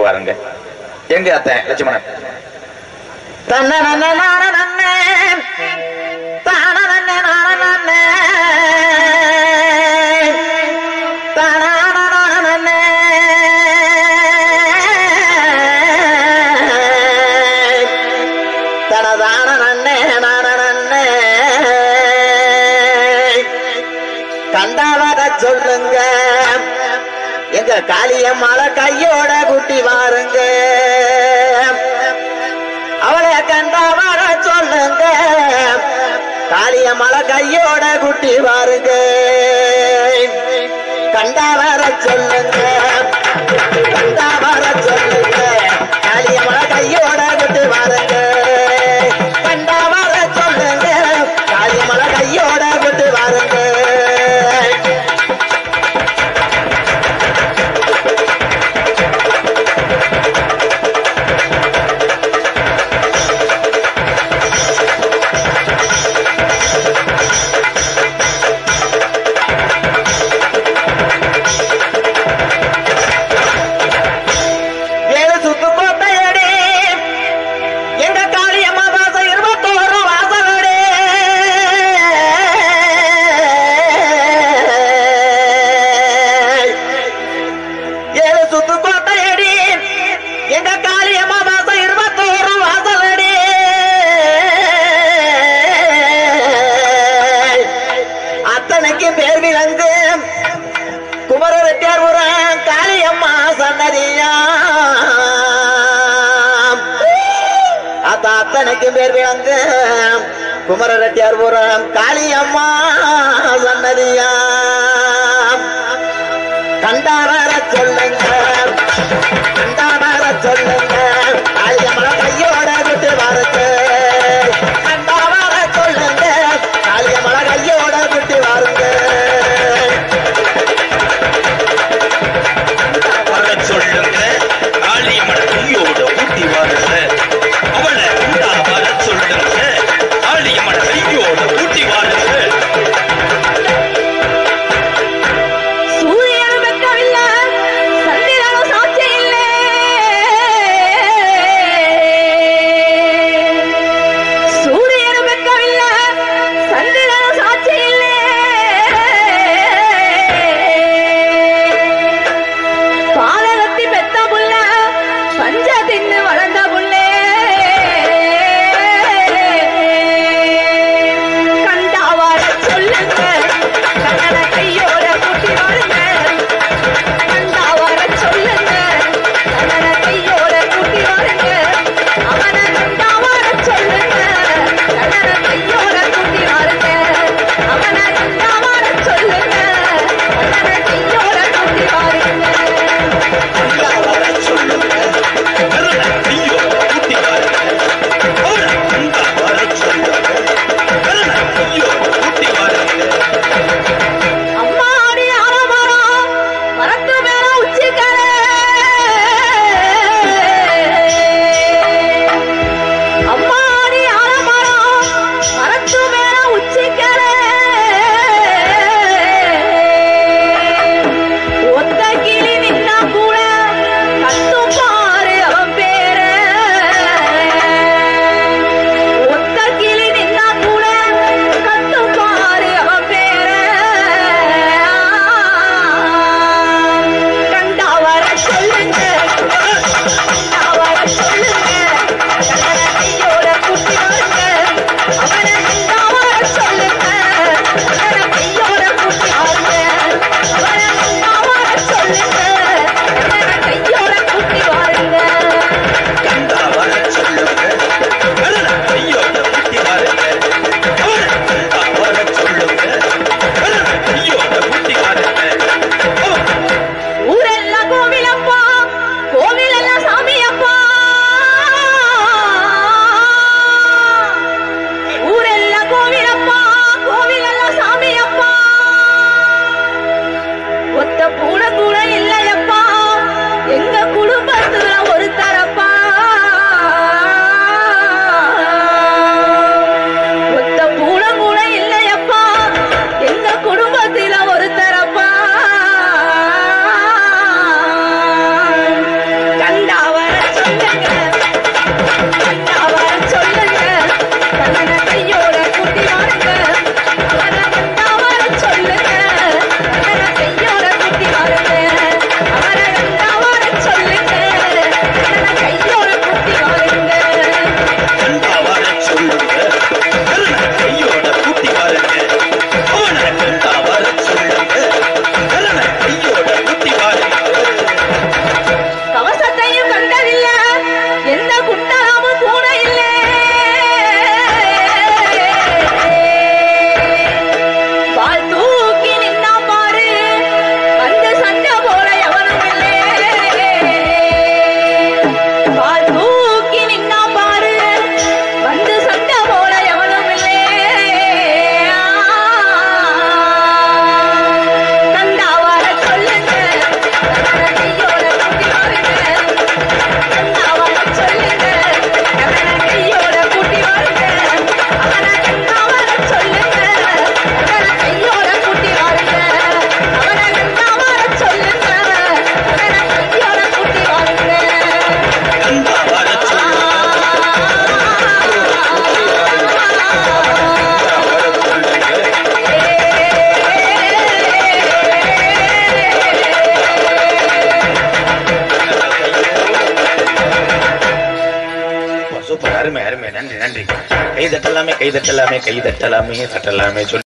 வாருங்க எங்க அத்தை லட்சுமணன் கண்டாவத சொல்லுங்க எங்க காளியம்மாளை கையோட குட்டி வாருங்க அவளை கண்டா வர சொல்லுங்க காளியம்மள கையோட குட்டி வாருங்க கண்டா வர சொல்லுங்க கண்டா வர சொல்லுங்க காளியம்மள கையோட குட்டி வாருங்க கண்டா வர சொல்லுங்க காளியம்மள கையோட குட்டி வாருங்க ஏழு சுத்து கோட்டையடி எங்க காளியம்மா வாசம் இருபத்தோரு வாசலடி ஏழு சுத்து கோட்டையடி எங்க காளியம்மா வாசம் இருபத்தோரு வாசலடி அத்தனைக்கு பேர் விலங்கு குமர ரெட்டியார்புரம் காளியம்மா சன்னதியா அத்த அத்தனைக்கு பேர் விளங்கு குமர ரெட்டியார்புரம் காளியம்மா சன்னதியா கண்டார சொல்லுங்க கண்டார சொல்லுங்க காளியம்மன கையோட விட்டு வரது கண்டார சொல்லுங்க காளியம்மன கையோட விட்டு வாருங்க வர சொல்லுங்க காளியம்மன் கையோட ஊட்டி வாருங்க அவளை உண்டா வர சொல்லுங்க காளியம்மன் கையோட ஊட்டி வாருங்க சூரியனும் வெட்கமில்ல சந்திரனும் சாட்சி இல்லை சூரியனும் வெட்கமில்ல சந்திரனும் சாட்சி இல்லை பாலகத்தி பெத்த புள்ள பஞ்ச தின்னு வளர்ந்த புள்ளே நன்றி நன்றி கை தட்டலாமே கை தட்டலாமே கை தட்டலாமே தட்டலாமே சொல்லி